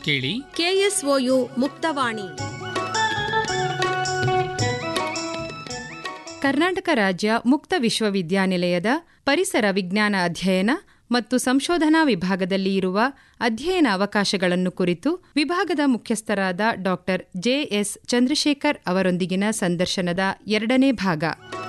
ಕೇಳಿ ಕೆಎಸ್ಒಯು ಮುಕ್ತವಾಣಿ ಕರ್ನಾಟಕ ರಾಜ್ಯ ಮುಕ್ತ ವಿಶ್ವವಿದ್ಯಾನಿಲಯದ ಪರಿಸರ ವಿಜ್ಞಾನ ಅಧ್ಯಯನ ಮತ್ತು ಸಂಶೋಧನಾ ವಿಭಾಗದಲ್ಲಿ ಇರುವ ಅಧ್ಯಯನ ಅವಕಾಶಗಳನ್ನು ಕುರಿತು ವಿಭಾಗದ ಮುಖ್ಯಸ್ಥರಾದ ಡಾಕ್ಟರ್ ಜೆಎಸ್ ಚಂದ್ರಶೇಖರ್ ಅವರೊಂದಿಗಿನ ಸಂದರ್ಶನದ ಎರಡನೇ ಭಾಗ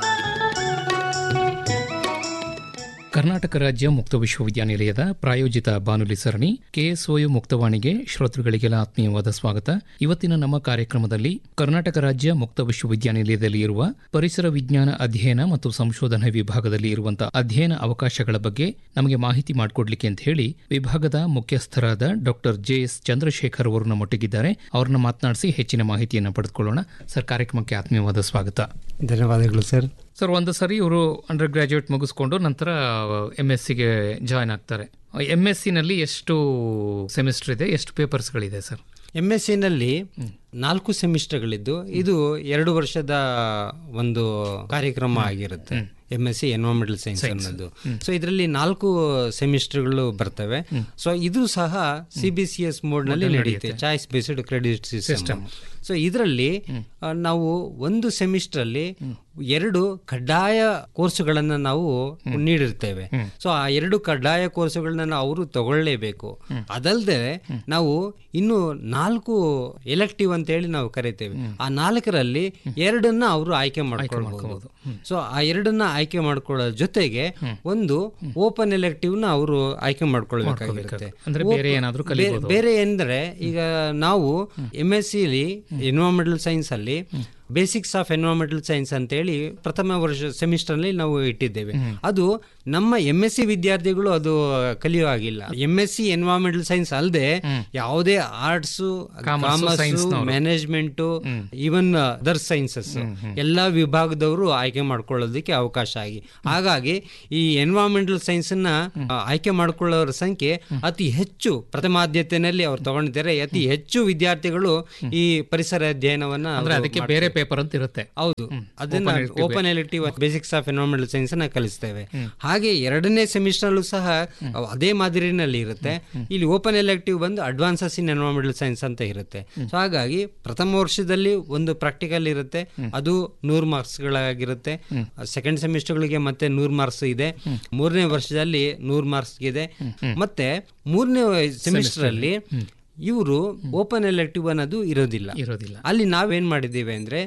ಕರ್ನಾಟಕ ರಾಜ್ಯ ಮುಕ್ತ ವಿಶ್ವವಿದ್ಯಾನಿಲಯದ ಪ್ರಾಯೋಜಿತ ಬಾನುಲಿ ಸರಣಿ ಕೆಎಸ್ಒಯು ಮುಕ್ತವಾಣಿಗೆ ಶ್ರೋತೃಗಳಿಗೆಲ್ಲ ಆತ್ಮೀಯವಾದ ಸ್ವಾಗತ ಇವತ್ತಿನ ನಮ್ಮ ಕಾರ್ಯಕ್ರಮದಲ್ಲಿ ಕರ್ನಾಟಕ ರಾಜ್ಯ ಮುಕ್ತ ವಿಶ್ವವಿದ್ಯಾನಿಲಯದಲ್ಲಿ ಇರುವ ಪರಿಸರ ವಿಜ್ಞಾನ ಅಧ್ಯಯನ ಮತ್ತು ಸಂಶೋಧನಾ ವಿಭಾಗದಲ್ಲಿ ಇರುವಂತಹ ಅಧ್ಯಯನ ಅವಕಾಶಗಳ ಬಗ್ಗೆ ನಮಗೆ ಮಾಹಿತಿ ಮಾಡಿಕೊಡ್ಲಿಕ್ಕೆ ಅಂತ ಹೇಳಿ ವಿಭಾಗದ ಮುಖ್ಯಸ್ಥರಾದ ಡಾಕ್ಟರ್ ಜೆ ಎಸ್ ಚಂದ್ರಶೇಖರ್ ಅವರು ನಮ್ಮೊಟ್ಟಿಗಿದ್ದಾರೆ ಅವ್ರನ್ನ ಮಾತನಾಡಿಸಿ ಹೆಚ್ಚಿನ ಮಾಹಿತಿಯನ್ನು ಪಡೆದುಕೊಳ್ಳೋಣ ಸರ್ ಕಾರ್ಯಕ್ರಮಕ್ಕೆ ಆತ್ಮೀಯವಾದ ಸ್ವಾಗತ ಧನ್ಯವಾದಗಳು ಸರ್ ಸರ್ ಒಂದು ಸರಿ ಇವರು ಅಂಡರ್ ಗ್ರಾಜುಯೇಟ್ ಮುಗಿಸ್ಕೊಂಡು ನಂತರ ಎಮ್ ಎಸ್ ಸಿಗೆ ಜಾಯ್ನ್ ಆಗ್ತಾರೆ ಎಮ್ ಎಸ್ ಸಿನಲ್ಲಿ ಎಷ್ಟು ಸೆಮಿಸ್ಟರ್ ಇದೆ ಎಷ್ಟು ಪೇಪರ್ಸ್ಗಳಿದೆ ಸರ್ ಎಮ್ ಎಸ್ ಸಿನಲ್ಲಿ ನಾಲ್ಕು ಸೆಮಿಸ್ಟರ್ಗಳಿದ್ದು ಇದು ಎರಡು ವರ್ಷದ ಒಂದು ಕಾರ್ಯಕ್ರಮ ಆಗಿರುತ್ತೆ M S C environmental science ಅನ್ನೋದು ಸೊ ಇದರಲ್ಲಿ ನಾಲ್ಕು ಸೆಮಿಸ್ಟರ್ಗಳು ಬರ್ತವೆ ಸೊ ಇದು ಸಹ C B C S mode ನಲ್ಲಿ ನಡೆಯುತ್ತೆ choice based credit system so ಇದರಲ್ಲಿ ಆ, ನಾವು ಒಂದು ಸೆಮಿಸ್ಟರ್ ಅಲ್ಲಿ ಎರಡು ಕಡ್ಡಾಯ ಕೋರ್ಸುಗಳನ್ನ ನಾವು ನೀಡಿರ್ತೇವೆ ಸೊ ಆ ಎರಡು ಕಡ್ಡಾಯ ಕೋರ್ಸುಗಳನ್ನ ಅವರು ತಗೊಳ್ಳೇಬೇಕು ಅದಲ್ಲದೆ ನಾವು ಇನ್ನು ನಾಲ್ಕು ಎಲೆಕ್ಟಿವ್ ಅಂತ ಹೇಳಿ ನಾವು ಕರಿತೇವೆ ಆ ನಾಲ್ಕರಲ್ಲಿ ಎರಡನ್ನ ಅವರು ಆಯ್ಕೆ ಮಾಡ್ಕೊಳ್ಬಹುದು ಸೊ ಆ ಎರಡನ್ನ ಆಯ್ಕೆ ಮಾಡ್ಕೊಳ್ಳೋ ಜೊತೆಗೆ ಒಂದು ಓಪನ್ ಎಲೆಕ್ಟಿವ್ ನ ಅವರು ಆಯ್ಕೆ ಮಾಡ್ಕೊಳ್ಬೇಕಾಗಿರುತ್ತೆ ಅಂದ್ರೆ ಬೇರೆ ಏನಾದ್ರೂ ಬೇ- ಬೇರೆ ಎಂದ್ರೆ ಈಗ ನಾವು ಎಂ ಎಸ್ ಸಿಲಿ ಎನ್ವೈರನ್ಮೆಂಟಲ್ ಸೈನ್ಸ್ ಅಲ್ಲಿ ಬೇಸಿಕ್ಸ್ ಆಫ್ ಎನ್ವೈರನ್ಮೆಂಟಲ್ ಸೈನ್ಸ್ ಅಂತೇಳಿ ಪ್ರಥಮ ವರ್ಷ ಸೆಮಿಸ್ಟರ್ ನಲ್ಲಿ ನಾವು ಇಟ್ಟಿದ್ದೇವೆ ಅದು ನಮ್ಮ ಎಂ ಎಸ್ ಸಿ ವಿದ್ಯಾರ್ಥಿಗಳು ಅದು ಕಲಿಯೋ ಆಗಿಲ್ಲ M S C environmental science ಅಲ್ಲದೆ ಯಾವುದೇ arts commerce management even other sciences ಎಲ್ಲಾ ವಿಭಾಗದವರು ಆಯ್ಕೆ ಮಾಡ್ಕೊಳ್ಳೋದಕ್ಕೆ ಅವಕಾಶ ಆಗಿ ಹಾಗಾಗಿ ಈ ಎನ್ವೈರನ್ಮೆಂಟಲ್ ಸೈನ್ಸ್ ನ ಆ, ಆಯ್ಕೆ ಮಾಡ್ಕೊಳ್ಳೋರ ಸಂಖ್ಯೆ ಅತಿ ಹೆಚ್ಚು ಪ್ರಥಮಾದ್ಯತೆಯಲ್ಲಿ ಅವ್ರು ತಗೊಂಡಿದ್ದಾರೆ ಅತಿ ಹೆಚ್ಚು ವಿದ್ಯಾರ್ಥಿಗಳು ಈ ಪರಿಸರ ಅಧ್ಯಯನವನ್ನ ಅಂದ್ರೆ ಅವ್ರು ಅದಕ್ಕೆ ಮಾಡ್ತಾರೆ. ಬೇರೆ ಪೇಪರ್ ಅಂತ ಇರುತ್ತೆ ಹೌದು ಅದನ್ನ open elective basics of environmental science ನ ಕಲಿಸ್ತೇವೆ ಹಾಗೆ ಎರಡನೇ ಸೆಮಿಸ್ಟರ್ ಅಲ್ಲೂ ಸಹ ಅದೇ ಮಾದರಿನಲ್ಲಿ ಇರುತ್ತೆ ಇಲ್ಲಿ ಓಪನ್ ಎಲೆಕ್ಟಿವ್ ಬಂದು ಅಡ್ವಾನ್ಸಸ್ ಇನ್ ಎನ್ವೈರನ್ಮೆಂಟಲ್ ಸೈನ್ಸ್ ಅಂತ ಇರುತ್ತೆ ಸೊ ಹಾಗಾಗಿ ಪ್ರಥಮ ವರ್ಷದಲ್ಲಿ ಒಂದು ಪ್ರಾಕ್ಟಿಕಲ್ ಇರುತ್ತೆ ಅದು ನೂರು ಮಾರ್ಕ್ಸ್ ಗಳಾಗಿರುತ್ತೆ ಸೆಕೆಂಡ್ ಸೆಮಿಸ್ಟರ್ಗಳಿಗೆ ಮತ್ತೆ ನೂರು ಮಾರ್ಕ್ಸ್ ಇದೆ ಮೂರನೇ ವರ್ಷದಲ್ಲಿ ನೂರು ಮಾರ್ಕ್ಸ್ ಇದೆ ಮತ್ತೆ ಮೂರನೇ ಸೆಮಿಸ್ಟರ್ ಅಲ್ಲಿ ಇವರು ಓಪನ್ ಎಲೆಕ್ಟಿವ್ ಅನ್ನೋದು ಇರೋದಿಲ್ಲ ಇರೋದಿಲ್ಲ ಅಲ್ಲಿ ನಾವೇನ್ ಮಾಡಿದ್ದೀವಿ ಅಂದ್ರೆ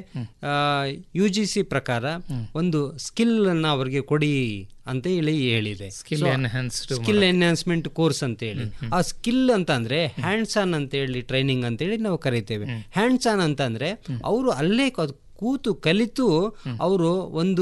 ಯು ಜಿ ಸಿ ಪ್ರಕಾರ ಒಂದು ಸ್ಕಿಲ್ ಅನ್ನ ಅವ್ರಿಗೆ ಕೊಡಿ ಅಂತ ಹೇಳಿ ಹೇಳಿದೆ skill enhanced skill enhancement course ಅಂತ ಹೇಳಿ ಆ ಸ್ಕಿಲ್ ಅಂತ ಅಂದ್ರೆ ಹ್ಯಾಂಡ್ಸ್ ಆನ್ ಅಂತ ಹೇಳಿ ಟ್ರೈನಿಂಗ್ ಅಂತ ಹೇಳಿ ನಾವು ಕರಿತೇವೆ ಹ್ಯಾಂಡ್ಸ್ ಆನ್ ಅಂತ ಅಂದ್ರೆ ಅವರು ಅಲ್ಲೇ ಕ- ಕೂತು ಕಲಿತು ಅವರು ಒಂದು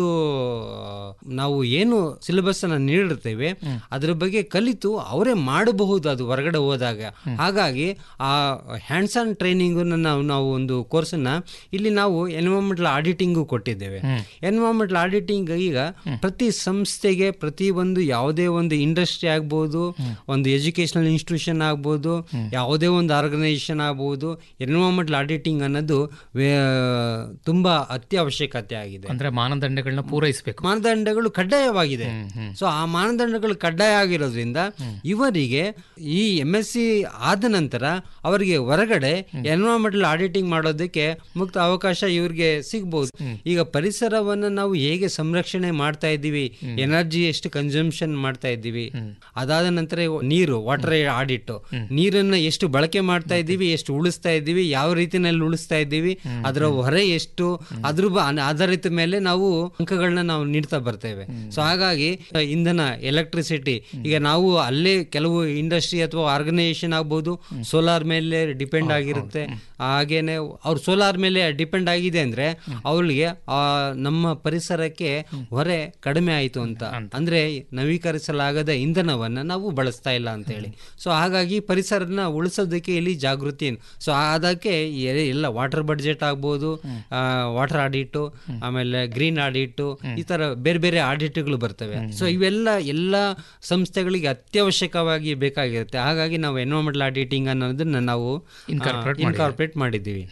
ನಾವು ಏನು ಸಿಲೆಬಸ್ ಅನ್ನ ನೀಡಿರ್ತೇವೆ ಅದ್ರ ಬಗ್ಗೆ ಕಲಿತು ಅವರೇ ಮಾಡಬಹುದು ಅದು ಹೊರಗಡೆ ಹೋದಾಗ ಹಾಗಾಗಿ ಆ ಹ್ಯಾಂಡ್ಸ್ ಆನ್ ಟ್ರೈನಿಂಗ್ ನಾವು ನಾವು ಒಂದು ಕೋರ್ಸನ್ನ ಇಲ್ಲಿ ನಾವು ಎನ್ವೈರನ್ಮೆಂಟಲ್ ಆಡಿಟಿಂಗು ಕೊಟ್ಟಿದ್ದೇವೆ ಎನ್ವೈರನ್ಮೆಂಟಲ್ ಆಡಿಟಿಂಗ್ ಈಗ ಪ್ರತಿ ಸಂಸ್ಥೆಗೆ ಪ್ರತಿ ಒಂದು ಯಾವುದೇ ಒಂದು ಇಂಡಸ್ಟ್ರಿ ಆಗ್ಬೋದು ಒಂದು ಎಜುಕೇಶನಲ್ ಇನ್ಸ್ಟಿಟ್ಯೂಷನ್ ಆಗ್ಬೋದು ಯಾವುದೇ ಒಂದು ಆರ್ಗನೈಸೇಷನ್ ಆಗ್ಬೋದು ಎನ್ವೈರನ್ಮೆಂಟಲ್ ಆಡಿಟಿಂಗ್ ಅನ್ನೋದು ವೇ- ತುಂಬಾ ಅತ್ಯವಶ್ಯಕತೆ ಆಗಿದೆ ಅಂದ್ರೆ ಮಾನದಂಡಗಳನ್ನ ಪೂರೈಸಬೇಕು ಮಾನದಂಡಗಳು ಕಡ್ಡಾಯವಾಗಿದೆ ಸೊ ಆ ಮಾನದಂಡಗಳು ಕಡ್ಡಾಯ ಆಗಿರೋದ್ರಿಂದ ಇವರಿಗೆ ಈ ಎಂ ಎಸ್ ಸಿ ಆದ ನಂತರ ಅವರಿಗೆ ಹೊರಗಡೆ ಎನ್ವೈರನ್ಮೆಂಟಲ್ ಆಡಿಟಿಂಗ್ ಮಾಡೋದಕ್ಕೆ ಮುಕ್ತ ಅವಕಾಶ ಇವ್ರಿಗೆ ಸಿಗ್ಬೋದು ಈಗ ಪರಿಸರವನ್ನ ನಾವು ಹೇಗೆ ಸಂರಕ್ಷಣೆ ಮಾಡ್ತಾ ಇದ್ದೀವಿ ಎನರ್ಜಿ ಎಷ್ಟು ಕನ್ಸಂಪ್ಷನ್ ಮಾಡ್ತಾ ಇದ್ದೀವಿ ಅದಾದ ನಂತರ ಇವು ನೀರು ವಾಟರ್ ಆಡಿಟ್ ನೀರನ್ನ ಎಷ್ಟು ಬಳಕೆ ಮಾಡ್ತಾ ಇದ್ದೀವಿ ಎಷ್ಟು ಉಳಿಸ್ತಾ ಇದ್ದೀವಿ ಯಾವ ರೀತಿನಲ್ಲಿ ಉಳಿಸ್ತಾ ಇದ್ದೀವಿ ಅದರ ಹೊರೆ ಎಷ್ಟು ಅದ್ರ ಬ- ಆಧಾರಿತ ಮೇಲೆ ನಾವು ಅಂಕಗಳನ್ನ ನಾವು ನೀಡ್ತಾ ಬರ್ತೇವೆ ಸೊ ಹಾಗಾಗಿ ಅ, ಇಂಧನ ಎಲೆಕ್ಟ್ರಿಸಿಟಿ ಈಗ ನಾವು ಅಲ್ಲೇ ಕೆಲವು ಇಂಡಸ್ಟ್ರಿ ಅಥವಾ ಆರ್ಗನೈಸೇಷನ್ ಆಗ್ಬೋದು ಸೋಲಾರ್ ಮೇಲೆ ಡಿಪೆಂಡ್ ಆಗಿರುತ್ತೆ ಹಾಗೇನೆ ಅವ್ರು ಸೋಲಾರ್ ಮೇಲೆ ಡಿಪೆಂಡ್ ಆಗಿದೆ ಅಂದ್ರೆ ಅವಳಿಗೆ ಆ ನಮ್ಮ ಪರಿಸರಕ್ಕೆ ಹೊರೆ ಕಡಿಮೆ ಆಯಿತು ಅಂತ ಅಂದ್ರೆ ನವೀಕರಿಸಲಾಗದ ಇಂಧನವನ್ನ ನಾವು ಬಳಸ್ತಾ ಇಲ್ಲ ಅಂತ ಹೇಳಿ ಸೊ ಹಾಗಾಗಿ ಪರಿಸರನ ಉಳಿಸೋದಕ್ಕೆ ಇಲ್ಲಿ ಜಾಗೃತಿ ಸೊ ಅದಕ್ಕೆ ಎ- ಎಲ್ಲ ವಾಟರ್ ಬಡ್ಜೆಟ್ ಆಗ್ಬೋದು ವಾಟರ್ ಆಡಿಟ್ ಆಮೇಲೆ ಗ್ರೀನ್ ಆಡಿಟ್ ಈ ತರ ಬೇರೆ ಬೇರೆ ಆಡಿಟ್ಗಳು ಬರ್ತವೆ ಸೊ ಇವೆಲ್ಲ ಎಲ್ಲ ಸಂಸ್ಥೆಗಳಿಗೆ ಅತ್ಯವಶ್ಯಕವಾಗಿ ಬೇಕಾಗಿರುತ್ತೆ ಹಾಗಾಗಿ ನಾವು ಎನ್ವೈರನ್ಮೆಂಟಲ್ ಆಡಿಟಿಂಗ್ ಅನ್ನೋದನ್ನ ನಾವು Incorporate ಇನ್ಕಾರ್ಪೊರೇಟ್ ಮಾಡಿದ್ದೀವಿ ಹ್ಮ್.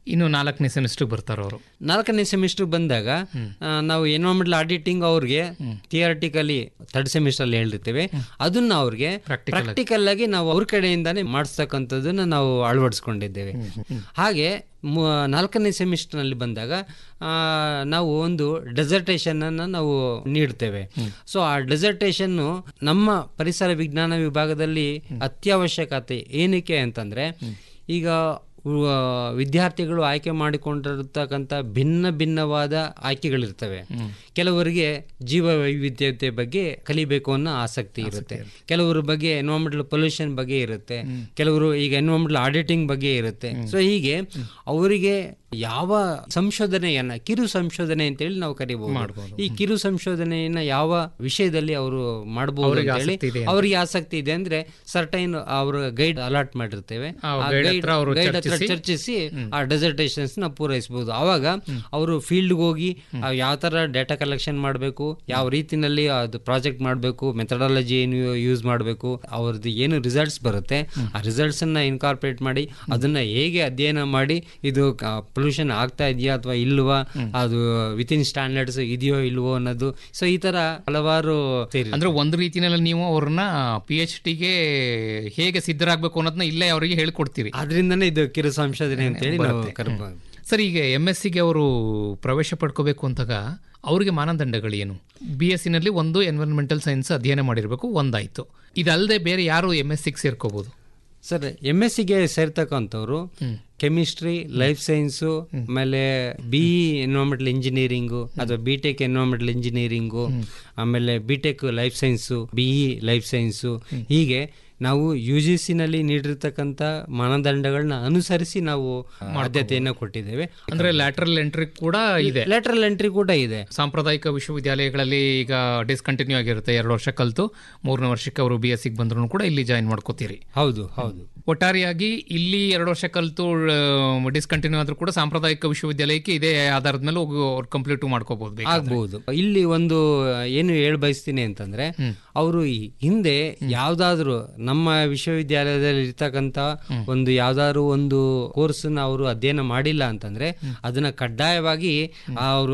ಇನ್ನು ನಾಲ್ಕನೇ ಸೆಮಿಸ್ಟರ್ ಬರ್ತಾರ ಅವರು ನಾಲ್ಕನೇ ಸೆಮಿಸ್ಟರ್ ಬಂದಾಗ ಆ, ನಾವು ಎನ್ವೈರನ್ಮೆಂಟಲ್ ಆಡಿಟಿಂಗ್ ಅವ್ರಿಗೆ ಥಿಯರಿಟಿಕಲಿ ಥರ್ಡ್ ಸೆಮಿಸ್ಟರ್ ಅಲ್ಲಿ ಹೇಳಿರ್ತೇವೆ ಅದನ್ನ ಅವ್ರಿಗೆ ಪ್ರಾಕ್ಟಿಕಲ್ ಆಗಿ ನಾವು ಅವ್ರ ಕಡೆಯಿಂದಾನೇ ಮಾಡಿಸ್ತಕ್ಕಂಥದ್ದನ್ನ ನಾವು ಅಳವಡಿಸ್ಕೊಂಡಿದ್ದೇವೆ ಹಾಗೆ ಮು- ನಾಲ್ಕನೇ ಸೆಮಿಸ್ಟರ್ ನಲ್ಲಿ ಬಂದಾಗ ಆ, ನಾವು ಒಂದು ಡೆಸರ್ಟೇಷನ್ ಅನ್ನ ನಾವು ನೀಡ್ತೇವೆ ಸೊ ಆ ಡೆಸರ್ಟೇಷನ್ ನಮ್ಮ ಪರಿಸರ ವಿಜ್ಞಾನ ವಿಭಾಗದಲ್ಲಿ ಅತ್ಯವಶ್ಯಕತೆ ಏನಕ್ಕೆ ಅಂತಂದ್ರೆ ಈಗ ಉ- ವಿದ್ಯಾರ್ಥಿಗಳು ಆಯ್ಕೆ ಮಾಡಿಕೊಂಡಿರ್ತಕ್ಕಂಥ ಭಿನ್ನ ಭಿನ್ನವಾದ ಆಯ್ಕೆಗಳಿರ್ತವೆ ಕೆಲವರಿಗೆ ಜೀವ ವೈವಿಧ್ಯತೆ ಬಗ್ಗೆ ಕಲಿಬೇಕು ಅನ್ನೋ ಆಸಕ್ತಿ ಇರುತ್ತೆ ಕೆಲವರ ಬಗ್ಗೆ ಎನ್ವೈರನ್ಮೆಂಟಲ್ ಪೊಲ್ಯೂಷನ್ ಬಗ್ಗೆ ಇರುತ್ತೆ ಕೆಲವರು ಈಗ ಎನ್ವೈರನ್ಮೆಂಟಲ್ ಆಡಿಟಿಂಗ್ ಬಗ್ಗೆ ಇರುತ್ತೆ ಸೊ ಹೀಗೆ ಅವರಿಗೆ ಯಾವ ಸಂಶೋಧನೆಯನ್ನ ಕಿರು ಸಂಶೋಧನೆ ಅಂತೇಳಿ ನಾವು ಕರಿಬಹುದು ಈ ಕಿರು ಸಂಶೋಧನೆಯನ್ನ ಯಾವ ವಿಷಯದಲ್ಲಿ ಅವರು ಮಾಡಬಹುದು ಅವ್ರಿಗೆ ಅಂತೇಳಿ ಆಸಕ್ತಿ ಇದೆ ಅವರಿಗೆ ಆಸಕ್ತಿ ಇದೆ ಅಂದ್ರೆ ಸರ್ಟೈನ್ ಅವ್ರ ಗೈಡ್ ಅಲಾಟ್ ಮಾಡಿರ್ತೇವೆ ಆ ಆ guide guide- ಹತ್ರ ಅವ್ರು guide ಹತ್ರ ಚರ್ಚಿಸಿ, ಚರ್ಚಿಸಿ ಆ ಡೆಸರ್ಟೇಷನ್ಸ್ ನ ಪೂರೈಸಬಹುದು ಅವಾಗ ಅವರು ಫೀಲ್ಡ್ ಹೋಗಿ ಯಾವ ತರ ಡೇಟಾ ಕಲೆಕ್ಷನ್ ಮಾಡಬೇಕು ಯಾವ ರೀತಿನಲ್ಲಿ ಅದು ಪ್ರಾಜೆಕ್ಟ್ ಮಾಡಬೇಕು ಮೆಥಡಾಲಜಿ ಏನು ಯೂಸ್ ಮಾಡಬೇಕು ಅವ್ರದ್ದು ಏನು ರಿಸಲ್ಟ್ಸ್ ಬರುತ್ತೆ ಆ ರಿಸಲ್ಟ್ಸ್ ಅನ್ನ ಇನ್ಕಾರ್ಪೊರೇಟ್ ಮಾಡಿ ಅದನ್ನ ಹೇಗೆ ಅಧ್ಯಯನ ಮಾಡಿ ಇದು ಪೊಲ್ಯೂಷನ್ ಆಗ್ತಾ ಇದೆಯಾ ಅಥವಾ ಇಲ್ವಾ ಅದು ವಿತಿನ್ ಸ್ಟ್ಯಾಂಡರ್ಡ್ಸ್ ಇದೆಯೋ ಇಲ್ವೋ ಅನ್ನೋದು ಸೊ ಈ ತರ ಹಲವಾರು ಸೇರಿ ಅಂದ್ರೆ ಒಂದು ರೀತಿನಲ್ಲಿ ನೀವು ಅವ್ರನ್ನ ಪಿ ಎಚ್ ಡಿಗೆ ಹೇಗೆ ಸಿದ್ಧರಾಗಬೇಕು ಅನ್ನೋದನ್ನ ಇಲ್ಲೇ ಅವರಿಗೆ ಹೇಳ್ಕೊಡ್ತೀರಿ ಆದ್ರಿಂದನೇ ಇದು ಕಿರು ಸಂಶೋಧನೆ ಅಂತೇಳಿ ನಾವು ಕರ್ಬೋದು ಸರ್ ಈಗ ಎಮ್ ಎಸ್ ಸಿಗೆ ಅವರು ಪ್ರವೇಶ ಪಡ್ಕೋಬೇಕು ಅಂತಾಗ ಅವರಿಗೆ ಮಾನದಂಡಗಳೇನು ಬಿ ಎಸ್ ಸಿನಲ್ಲಿ ಒಂದು ಎನ್ವಿರಾನ್ಮೆಂಟಲ್ ಸೈನ್ಸ್ ಅಧ್ಯಯನ ಮಾಡಿರಬೇಕು ಒಂದಾಯ್ತು ಇದಲ್ಲದೆ ಬೇರೆ ಯಾರು ಎಮ್ ಎಸ್ ಸಿಗೆ ಸೇರ್ಕೋಬಹುದು ಸರ್ ಎಮ್ ಎಸ್ ಸಿಗೆ ಸೇರ್ತಕ್ಕಂಥವ್ರು ಕೆಮಿಸ್ಟ್ರಿ ಲೈಫ್ ಸೈನ್ಸು ಆಮೇಲೆ ಬಿ ಎನ್ವೈರನ್ಮೆಂಟಲ್ ಇಂಜಿನಿಯರಿಂಗು ಅಥವಾ ಬಿ ಟೆಕ್ ಎನ್ವೈರನ್ಮೆಂಟಲ್ ಇಂಜಿನಿಯರಿಂಗು ಆಮೇಲೆ B tech life science B E life science ಹೀಗೆ ನಾವು ಯು ಜಿ ಸಿನಲ್ಲಿ ನೀಡಿರ್ತಕ್ಕಂಥ ಮಾನದಂಡಗಳನ್ನ ಅನುಸರಿಸಿ ನಾವು ಆದ್ಯತೆಯನ್ನು ಕೊಟ್ಟಿದ್ದೇವೆ ಅಂದ್ರೆ ಲ್ಯಾಟ್ರಲ್ ಎಂಟ್ರಿ ಕೂಡ ಇದೆ ಲೆಟರಲ್ ಎಂಟ್ರಿ ಕೂಡ ಇದೆ ಸಾಂಪ್ರದಾಯಿಕ ವಿಶ್ವವಿದ್ಯಾಲಯಗಳಲ್ಲಿ ಈಗ ಡಿಸ್ಕಂಟಿನ್ಯೂ ಆಗಿರುತ್ತೆ ಎರಡು ವರ್ಷ ಕಲಿತು ಮೂರನೇ ವರ್ಷಕ್ಕೆ ಅವರು ಬಿ ಎಸ್ ಸಿಗೆ ಬಂದ್ರು ಕೂಡ ಇಲ್ಲಿ ಜಾಯಿನ್ ಮಾಡ್ಕೋತೀರಿ ಹೌದು ಹೌದು ಒಟ್ಟಾರೆಯಾಗಿ ಇಲ್ಲಿ ಎರಡು ವರ್ಷ ಕಲಿತು ಡಿಸ್ಕಂಟಿನ್ಯೂ ಆದ್ರೂ ಕೂಡ ಸಾಂಪ್ರದಾಯಿಕ ವಿಶ್ವವಿದ್ಯಾಲಯಕ್ಕೆ ಇದೇ ಆಧಾರದ ಮೇಲೆ ಹೋಗಿ ಅವ್ರು ಕಂಪ್ಲೀಟ್ ಮಾಡ್ಕೋಬಹುದು ಆಗ್ಬಹುದು ಇಲ್ಲಿ ಒಂದು ಏನು ಹೇಳ ಬಯಸ್ತೀನಿ ಅಂತಂದ್ರೆ ಅವರು ಹಿಂದೆ ಯಾವ್ದಾದ್ರು ನಮ್ಮ ವಿಶ್ವವಿದ್ಯಾಲಯದಲ್ಲಿ ಇರ್ತಕ್ಕಂತ ಒಂದು ಯಾವ್ದಾದ್ರು ಒಂದು ಕೋರ್ಸ್ ಅವರು ಅಧ್ಯಯನ ಮಾಡಿಲ್ಲ ಅಂತಂದ್ರೆ ಅದನ್ನ ಕಡ್ಡಾಯವಾಗಿ ಅವರು